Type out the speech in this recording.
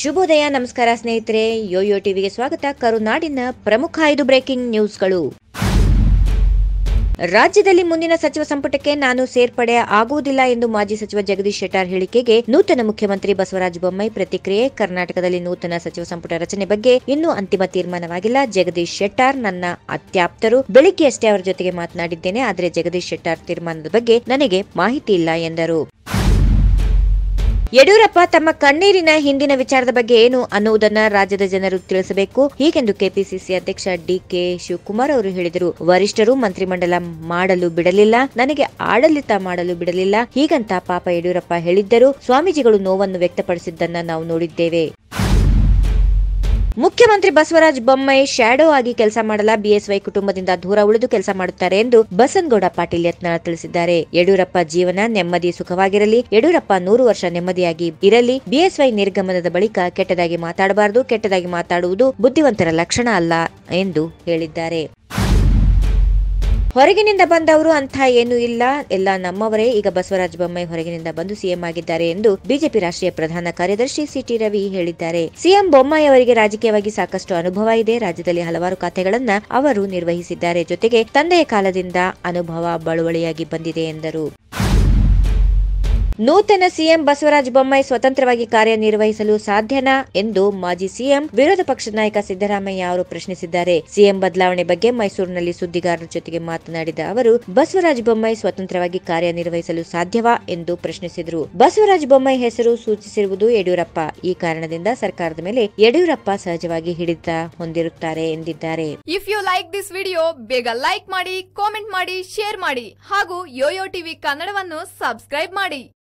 ಶುಭೋದಯ ನಮಸ್ಕಾರ ಸ್ನೇಹಿತರೆ ಯೋಯೋ ಟಿವಿಗೆ ಸ್ವಾಗತ ಕರುನಾಡಿನ ಪ್ರಮುಖ ಐದು ಬ್ರೇಕಿಂಗ್ ನ್ಯೂಸ್ಗಳು ರಾಜ್ಯದಲ್ಲಿ ಮುಂದಿನ ಸಚಿವ ಸಂಪುಟಕ್ಕೆ ನಾನು ಸೇರ್ಪಡೆ ಆಗುವುದಿಲ್ಲ ಎಂದು ಮಾಜಿ ಸಚಿವ ಜಗದೀಶ್ ಶೆಟ್ಟಾರ್ ಹೇಳಿಕೆಗೆ ನೂತನ ಮುಖ್ಯಮಂತ್ರಿ ಬಸವರಾಜ ಬೊಮ್ಮಾಯಿ ಪ್ರತಿಕ್ರಿಯೆ ಕರ್ನಾಟಕದಲ್ಲಿ ನೂತನ ಸಚಿವ ಸಂಪುಟ ರಚನೆ ಬಗ್ಗೆ ಇನ್ನೂ ಅಂತಿಮ ತೀರ್ಮಾನವಾಗಿಲ್ಲ ಜಗದೀಶ್ ಶೆಟ್ಟಾರ್ ನನ್ನ ಅತ್ಯಾಪ್ತರು ಬೆಳಿಗ್ಗೆಯಷ್ಟೇ ಅವರ ಜೊತೆಗೆ ಮಾತನಾಡಿದ್ದೇನೆ ಆದರೆ ಜಗದೀಶ್ ಶೆಟ್ಟಾರ್ ತೀರ್ಮಾನದ ಬಗ್ಗೆ ನನಗೆ ಮಾಹಿತಿ ಇಲ್ಲ ಎಂದರು ಯಡಿಯೂರಪ್ಪ ತಮ್ಮ ಕಣ್ಣೀರಿನ ಹಿಂದಿನ ವಿಚಾರದ ಬಗ್ಗೆ ಏನು ಅನ್ನುವುದನ್ನ ರಾಜ್ಯದ ಜನರು ತಿಳಿಸಬೇಕು ಹೀಗೆಂದು ಕೆಪಿಸಿಸಿ ಅಧ್ಯಕ್ಷ ಡಿಕೆ ಶಿವಕುಮಾರ್ ಅವರು ಹೇಳಿದರು ವರಿಷ್ಠರು ಮಂತ್ರಿಮಂಡಲ ಮಾಡಲು ಬಿಡಲಿಲ್ಲ ನನಗೆ ಆಡಳಿತ ಮಾಡಲು ಬಿಡಲಿಲ್ಲ ಹೀಗಂತ ಪಾಪ ಯಡಿಯೂರಪ್ಪ ಹೇಳಿದ್ದರು ಸ್ವಾಮೀಜಿಗಳು ನೋವನ್ನು ವ್ಯಕ್ತಪಡಿಸಿದ್ದನ್ನ ನಾವು ನೋಡಿದ್ದೇವೆ ಮುಖ್ಯಮಂತ್ರಿ ಬಸವರಾಜ ಬೊಮ್ಮಾಯಿ ಶ್ಯಾಡೋ ಆಗಿ ಕೆಲಸ ಮಾಡಲ್ಲ ಬಿಎಸ್ವೈ ಕುಟುಂಬದಿಂದ ದೂರ ಉಳಿದು ಕೆಲಸ ಮಾಡುತ್ತಾರೆ ಎಂದು ಬಸನಗೌಡ ಪಾಟೀಲ್ ಯತ್ನಾಳ್ ತಿಳಿಸಿದ್ದಾರೆ ಯಡಿಯೂರಪ್ಪ ಜೀವನ ನೆಮ್ಮದಿ ಸುಖವಾಗಿರಲಿ ಯಡಿಯೂರಪ್ಪ ನೂರು ವರ್ಷ ನೆಮ್ಮದಿಯಾಗಿ ಇರಲಿ ಬಿಎಸ್ವೈ ನಿರ್ಗಮನದ ಬಳಿಕ ಕೆಟ್ಟದಾಗಿ ಮಾತಾಡಬಾರದು ಕೆಟ್ಟದಾಗಿ ಮಾತಾಡುವುದು ಬುದ್ಧಿವಂತರ ಲಕ್ಷಣ ಅಲ್ಲ ಎಂದು ಹೇಳಿದ್ದಾರೆ ಹೊರಗಿನಿಂದ ಬಂದವರು ಅಂತ ಏನೂ ಇಲ್ಲ ಎಲ್ಲ ನಮ್ಮವರೇ ಈಗ ಬಸವರಾಜ ಬೊಮ್ಮಾಯಿ ಹೊರಗಿನಿಂದ ಬಂದು ಸಿಎಂ ಆಗಿದ್ದಾರೆ ಎಂದು ಬಿಜೆಪಿ ರಾಷ್ಟ್ರೀಯ ಪ್ರಧಾನ ಕಾರ್ಯದರ್ಶಿ ಸಿಟಿ ರವಿ ಹೇಳಿದ್ದಾರೆ ಸಿಎಂ ಬೊಮ್ಮಾಯಿ ಅವರಿಗೆ ರಾಜಕೀಯವಾಗಿ ಸಾಕಷ್ಟು ಅನುಭವ ಇದೆ ರಾಜ್ಯದಲ್ಲಿ ಹಲವಾರು ಖಾತೆಗಳನ್ನ ಅವರು ನಿರ್ವಹಿಸಿದ್ದಾರೆ ಜೊತೆಗೆ ತಂದೆಯ ಕಾಲದಿಂದ ಅನುಭವ ಬಳುವಳಿಯಾಗಿ ಬಂದಿದೆ ಎಂದರು ನೂತನ ಸಿಎಂ ಬಸವರಾಜ ಬೊಮ್ಮಾಯಿ ಸ್ವತಂತ್ರವಾಗಿ ಕಾರ್ಯನಿರ್ವಹಿಸಲು ಸಾಧ್ಯನಾ ಎಂದು ಮಾಜಿ ಸಿಎಂ ವಿರೋಧ ಪಕ್ಷದ ನಾಯಕ ಸಿದ್ದರಾಮಯ್ಯ ಅವರು ಪ್ರಶ್ನಿಸಿದ್ದಾರೆ ಸಿಎಂ ಬದಲಾವಣೆ ಬಗ್ಗೆ ಮೈಸೂರಿನಲ್ಲಿ ಸುದ್ದಿಗಾರರ ಜೊತೆಗೆ ಮಾತನಾಡಿದ ಅವರು ಬಸವರಾಜ ಬೊಮ್ಮಾಯಿ ಸ್ವತಂತ್ರವಾಗಿ ಕಾರ್ಯನಿರ್ವಹಿಸಲು ಸಾಧ್ಯವಾ ಎಂದು ಪ್ರಶ್ನಿಸಿದರು ಬಸವರಾಜ ಬೊಮ್ಮಾಯಿ ಹೆಸರು ಸೂಚಿಸಿರುವುದು ಯಡಿಯೂರಪ್ಪ ಈ ಕಾರಣದಿಂದ ಸರ್ಕಾರದ ಮೇಲೆ ಯಡಿಯೂರಪ್ಪ ಸಹಜವಾಗಿ ಹಿಡಿತ ಹೊಂದಿರುತ್ತಾರೆ ಎಂದಿದ್ದಾರೆ if you like this video ಬೇಗ ಲೈಕ್ ಮಾಡಿ ಕಾಮೆಂಟ್ ಮಾಡಿ ಶೇರ್ ಮಾಡಿ ಹಾಗೂ ಯೋಯೋ ಟಿವಿ ಕನ್ನಡವನ್ನು ಸಬ್ಸ್ಕ್ರೈಬ್ ಮಾಡಿ